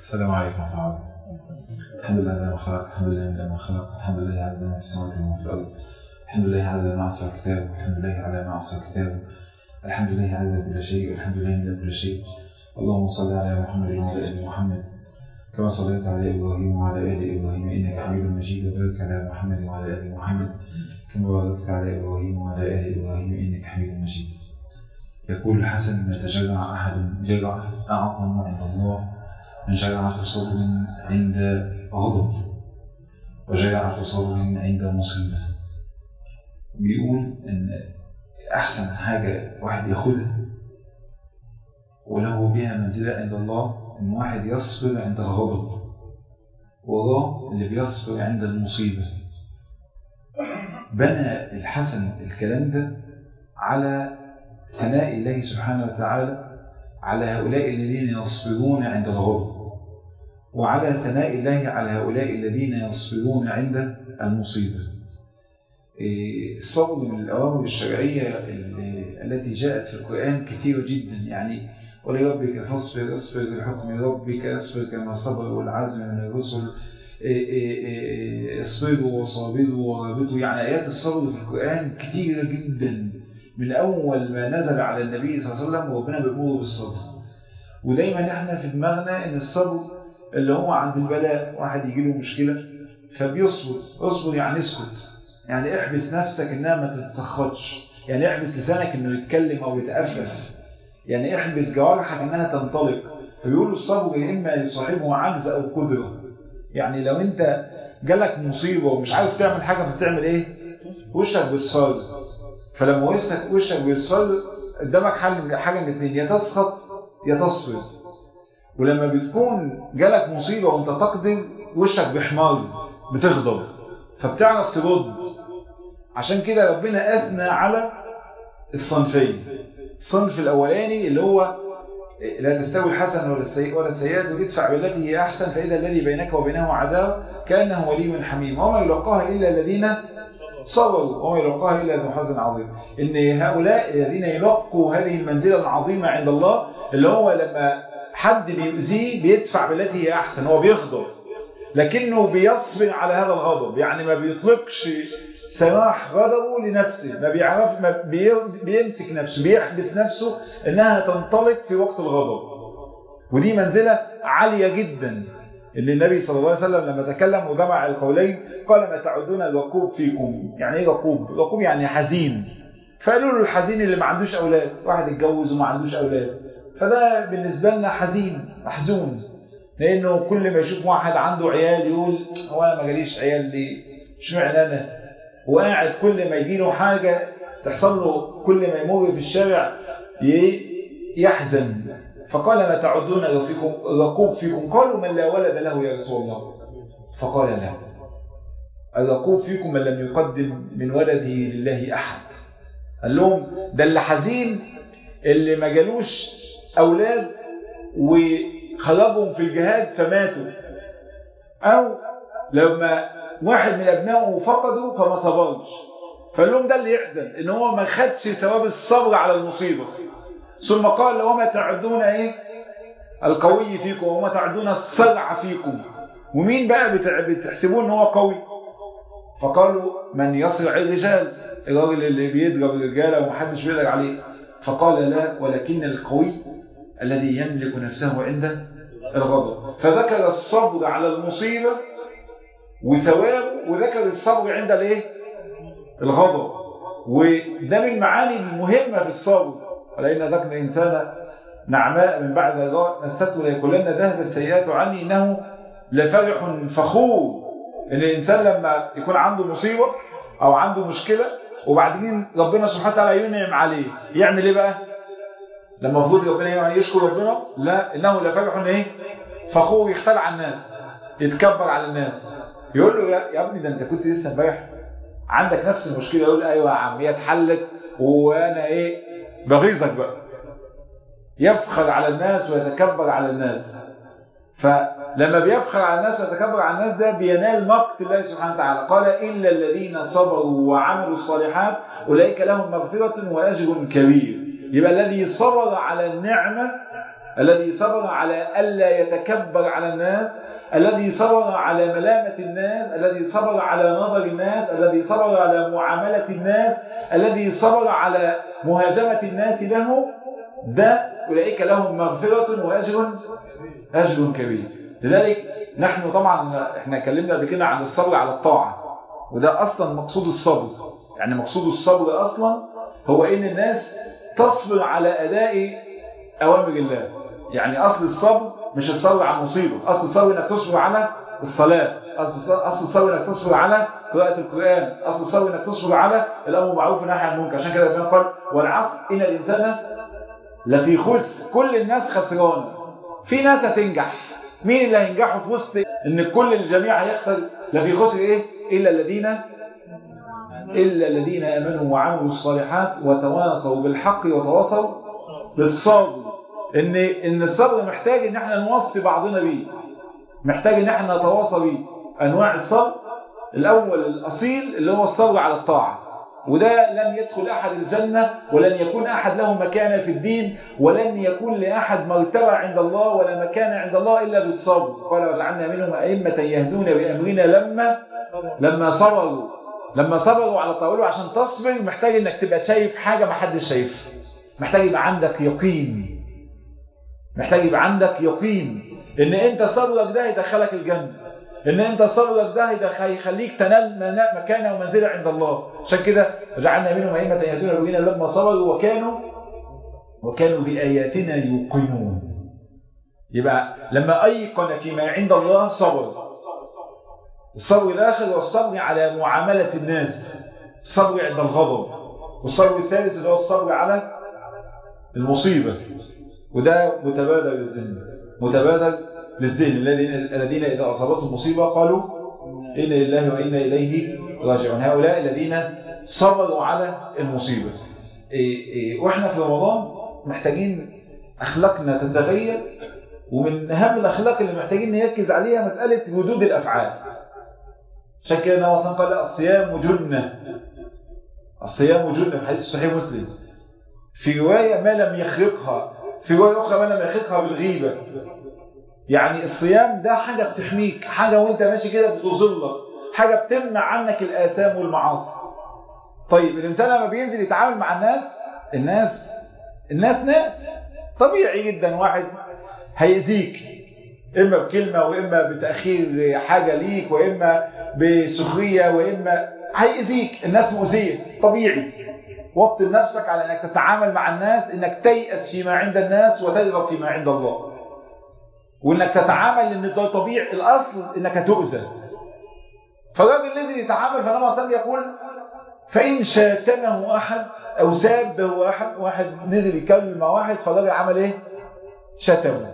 السلام عليكم ورحمة الله الحمد لله على ما خلق الحمد لله من ما خلق الحمد لله على ما في السماوات وما في الأرض الحمد لله على ما أعصى كتابه الحمد لله على ما أعصى كتابه الحمد لله على كل شيء والحمد لله من كل شيء اللهم صل على محمد وعلى آل محمد كما صليت على إبراهيم وعلى آل إبراهيم إنك حميد مجيد وبارك على محمد وعلى آل محمد كما باركت على إبراهيم وعلى آل إبراهيم إنك حميد مجيد يقول الحسن ما تجرع أحد جرعة أعظم عند الله من جرعة صبر عند غضب وجرعة صبر عند مصيبة بيقول إن أحسن حاجة واحد ياخدها وله بها منزلة عند الله إن واحد يصبر عند الغضب والله اللي بيصبر عند المصيبة بنى الحسن الكلام ده على ثناء الله سبحانه وتعالى على هؤلاء الذين يصبرون عند الغضب وعلى ثناء الله على هؤلاء الذين يصبرون عند المصيبة الصبر من الأوامر الشرعية التي جاءت في القرآن كثيرة جدا يعني ولربك فاصبر اصبر لحكم ربك اصبر كما صبر والعزم من الرسل اصبروا وصابروا ورابطوا يعني آيات الصبر في القرآن كثيرة جدا من أول ما نزل على النبي صلى الله عليه وسلم وربنا بيأمره بالصبر ودايما احنا في دماغنا ان الصبر اللي هو عند البلاء واحد يجي له مشكلة فبيصبر اصبر يعني اسكت يعني احبس نفسك انها ما تتسخطش يعني احبس لسانك انه يتكلم او يتأفف يعني احبس جوارحك انها تنطلق فبيقولوا الصبر يا اما يصاحبه عجز او قدرة يعني لو انت جالك مصيبة ومش عارف تعمل حاجة فتعمل ايه وشك بيصفر فلما وشك وشك بيصفر قدامك حل حاجة من الاثنين يا تسخط يا تصفر ولما بتكون جالك مصيبة وانت تقدر وشك بيحمر بتغضب فبتعرف ترد عشان كده ربنا أثنى على الصنفين الصنف الأولاني اللي هو لا تستوي الحسن ولا السيئ ولا السيئات وادفع بالتي هي أحسن فإذا الذي بينك وبينه عداوة كأنه ولي حميم وما يلقاها إلا الذين صبروا وما يلقاها إلا ذو حزن عظيم إن هؤلاء الذين يلقوا هذه المنزلة العظيمة عند الله اللي هو لما حد بيؤذيه بيدفع بالتي هي أحسن هو بيغضب لكنه بيصبر على هذا الغضب يعني ما بيطلقش سماح غضبه لنفسه ما بيعرف ما بيمسك نفسه بيحبس نفسه انها تنطلق في وقت الغضب ودي منزلة عالية جدا اللي النبي صلى الله عليه وسلم لما تكلم وجمع القولين قال ما تعدون الركوب فيكم يعني ايه ركوب ركوب يعني حزين فقالوا له الحزين اللي ما عندوش اولاد واحد اتجوز وما عندوش اولاد فده بالنسبة لنا حزين محزون لانه كل ما يشوف واحد عنده عيال يقول هو انا ما جاليش عيال ليه اشمعنى انا وقاعد كل ما يجي له حاجة تحصل له كل ما يمر في الشارع يحزن فقال ما تعدون فيكم الركوب فيكم قالوا من لا ولد له يا رسول الله فقال لا الركوب فيكم من لم يقدم من ولده لله أحد قال لهم ده اللي حزين اللي ما جالوش أولاد وخرجهم في الجهاد فماتوا أو لما واحد من أبنائه فقدوا فما صبرش فقال لهم ده اللي يحزن ان هو ما خدش ثواب الصبر على المصيبة ثم قال وما تعدون ايه القوي فيكم وما تعدون الصرع فيكم ومين بقى بتحسبون ان هو قوي فقالوا من يصرع الرجال الراجل اللي بيضرب الرجالة ومحدش بيقدر عليه فقال لا ولكن القوي الذي يملك نفسه عند الغضب فذكر الصبر على المصيبة وثواب وذكر الصبر عند الايه الغضب وده من المعاني المهمة في الصبر ولئن ذكر الإنسان نعماء من بعد ضراء مسته ليقولن ذهب السيئات عني إنه لفرح فخور إن الإنسان لما يكون عنده مصيبة أو عنده مشكلة وبعدين ربنا سبحانه وتعالى ينعم عليه يعمل إيه بقى لما المفروض ربنا يعني يشكر ربنا لا إنه لفرح إيه فخور يختلع على الناس يتكبر على الناس يقول له يا, يا ابني ده انت كنت لسه امبارح عندك نفس المشكله يقول ايوه يا عم هي اتحلت وانا ايه بغيظك بقى يفخر على الناس ويتكبر على الناس فلما بيفخر على الناس ويتكبر على الناس ده بينال مقت الله سبحانه وتعالى قال إلا الذين صبروا وعملوا الصالحات أولئك لهم مغفرة وأجر كبير يبقى الذي صبر على النعمة الذي صبر على ألا يتكبر على الناس الذي صبر على ملامة الناس الذي صبر على نظر الناس الذي صبر على معاملة الناس الذي صبر على مهاجمة الناس له ده أولئك لهم مغفرة وأجر أجر كبير لذلك نحن طبعا احنا اتكلمنا قبل كده عن الصبر على الطاعة وده أصلا مقصود الصبر يعني مقصود الصبر أصلا هو إن الناس تصبر على أداء أوامر الله يعني أصل الصبر مش الصبر على المصيبة أصل الصبر إنك تصبر على الصلاة أصل أصل الصبر إنك تصبر على قراءة القرآن أصل الصبر إنك تصبر على الأمر بالمعروف والنهي عن المنكر عشان كده ربنا قال والعصر إن الإنسان لفي خسر كل الناس خسرانة في ناس هتنجح مين اللي هينجحوا في وسط إن كل الجميع هيخسر لفي خسر إيه إلا الذين إلا الذين آمنوا وعملوا الصالحات وتواصوا بالحق وتواصوا بالصبر ان ان الصبر محتاج ان احنا نوصي بعضنا بيه محتاج ان احنا نتواصى بيه انواع الصبر الاول الاصيل اللي هو الصبر على الطاعه وده لن يدخل احد الجنه ولن يكون احد له مكانه في الدين ولن يكون لاحد مرتبه عند الله ولا مكان عند الله الا بالصبر قال وجعلنا منهم ائمه يهدون بامرنا لما لما صبروا لما صبروا على طاوله عشان تصبر محتاج انك تبقى شايف حاجه ما حدش شايفها محتاج يبقى عندك يقين محتاج يبقى عندك يقين ان انت صبرك ده هيدخلك الجنة ان انت صبرك ده هيخليك تنال مكانه ومنزله عند الله عشان كده جعلنا منهم ائمه يهدون بنا لما صبروا وكانوا وكانوا باياتنا يوقنون يبقى لما ايقن فيما عند الله صبر الصبر الاخر هو الصبر على معامله الناس الصبر عند الغضب والصبر الثالث اللي هو الصبر على المصيبه وده متبادل للذهن متبادل للذهن الذين الذين إذا أصابتهم مصيبة قالوا إنا لله وإنا إليه راجعون هؤلاء الذين صبروا على المصيبة إيه إيه وإحنا في رمضان محتاجين أخلاقنا تتغير ومن أهم الأخلاق اللي محتاجين نركز عليها مسألة وجود الأفعال عشان كده النبي صلى قال الصيام جنة الصيام جنة في حديث صحيح مسلم في رواية ما لم يخرقها في رواية أخرى ما لم يخلقها بالغيبة يعني الصيام ده حاجة بتحميك حاجة وانت ماشي كده بتظلك حاجة بتمنع عنك الآثام والمعاصي طيب الإنسان لما بينزل يتعامل مع الناس الناس الناس ناس طبيعي جدا واحد هيأذيك إما بكلمة وإما بتأخير حاجة ليك وإما بسخرية وإما هيأذيك الناس مؤذية طبيعي وطن نفسك على انك تتعامل مع الناس انك تيأس فيما عند الناس وترغب فيما عند الله وانك تتعامل ان ده طبيعي الاصل انك هتؤذى فالراجل نزل يتعامل فالنبي صلى الله يقول فان شاتمه احد او سابه احد واحد نزل يتكلم مع واحد فالراجل عمل ايه شتمه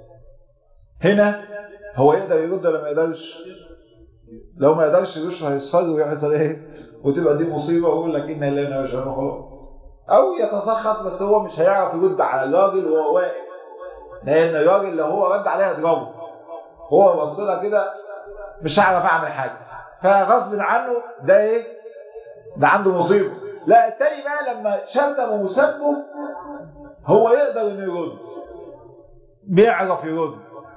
هنا هو يقدر يرد ولا ما يقدرش لو ما يقدرش يرش هيصل ويحصل ايه وتبقى دي مصيبة ويقول لك إنا إلينا راجعون خلاص أو يتسخط بس هو مش هيعرف يرد على الراجل وهو واقف لأن الراجل لو هو رد عليها يضربه هو بص لها كده مش هعرف أعمل حاجة فغصب عنه ده إيه؟ ده عنده مصيبة لا التاني بقى لما شتم وسبه هو يقدر إنه يرد بيعرف يرد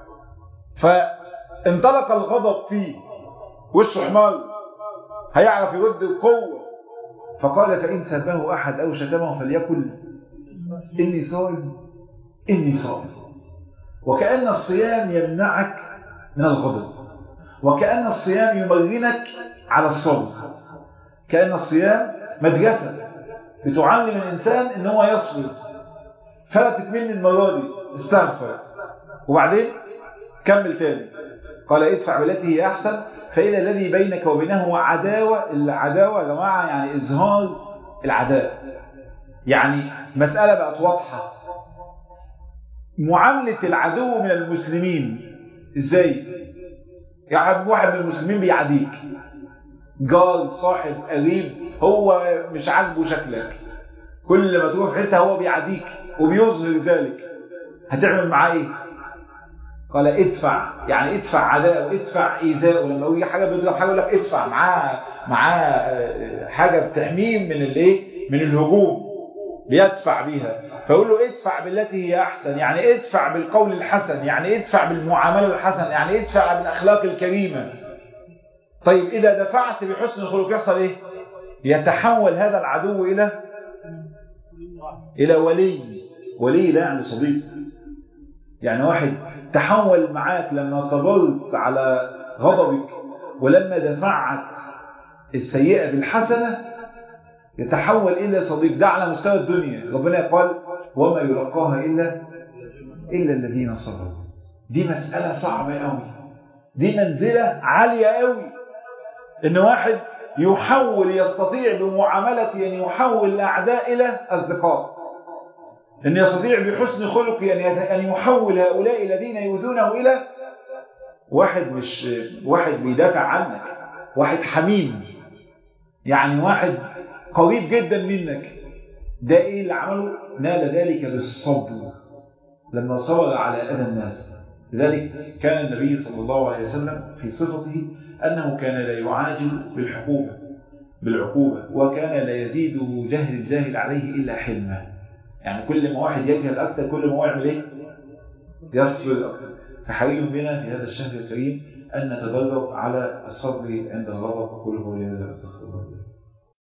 فانطلق الغضب فيه وشه حمار هيعرف يرد بقوة فقال فإن سبه أحد أو شتمه فليقل إني صائم إني صائم وكأن الصيام يمنعك من الغضب وكأن الصيام يمرنك على الصبر كأن الصيام مدرسة بتعلم الإنسان إن هو يصبر فلتت مني المرة دي استغفر وبعدين كمل تاني قال ادفع بالتي هي أحسن فإذا الذي بينك وبينه عداوة العداوة يا جماعة يعني إظهار العداء يعني مسألة بقت واضحة معاملة العدو من المسلمين ازاي يعني واحد من المسلمين بيعاديك جار صاحب قريب هو مش عاجبه شكلك كل ما تروح في حته هو بيعاديك وبيظهر ذلك هتعمل معاه ايه قال ادفع يعني ادفع عداء وادفع ايذاء ولما يجي حاجه بيضرب حاجه يقول لك ادفع معاه معاه حاجه بتحميه من الايه من الهجوم بيدفع بيها فيقول له ادفع بالتي هي أحسن يعني ادفع بالقول الحسن يعني ادفع بالمعاملة الحسنة يعني ادفع بالأخلاق الكريمة طيب إذا دفعت بحسن الخلق يحصل إيه يتحول هذا العدو إلى إلى ولي ولي لا يعني صديق يعني واحد تحول معاك لما صبرت على غضبك ولما دفعت السيئة بالحسنة يتحول إلى صديق ده على مستوى الدنيا ربنا قال وما يلقاها إلا إلا الذين صبروا دي مسألة صعبة قوي دي منزلة عالية قوي إن واحد يحول يستطيع بمعاملة أن يحول الأعداء إلى أصدقاء أن يستطيع بحسن خلقه أن يحول هؤلاء الذين يؤذونه إلى واحد مش واحد بيدافع عنك واحد حميم يعني واحد قريب جدا منك ده ايه اللي عمله نال ذلك بالصبر لما صبر على اذى الناس لذلك كان النبي صلى الله عليه وسلم في صفته انه كان لا يعاجل بالحقوبه بالعقوبه وكان لا يزيد جهل الجاهل عليه الا حلما يعني كل ما واحد يجهل اكثر كل ما هو يعمل ايه يصبر اكثر فحري بنا في هذا الشهر الكريم ان نتدرب على الصبر عند الغضب وكل هو لله استغفر الله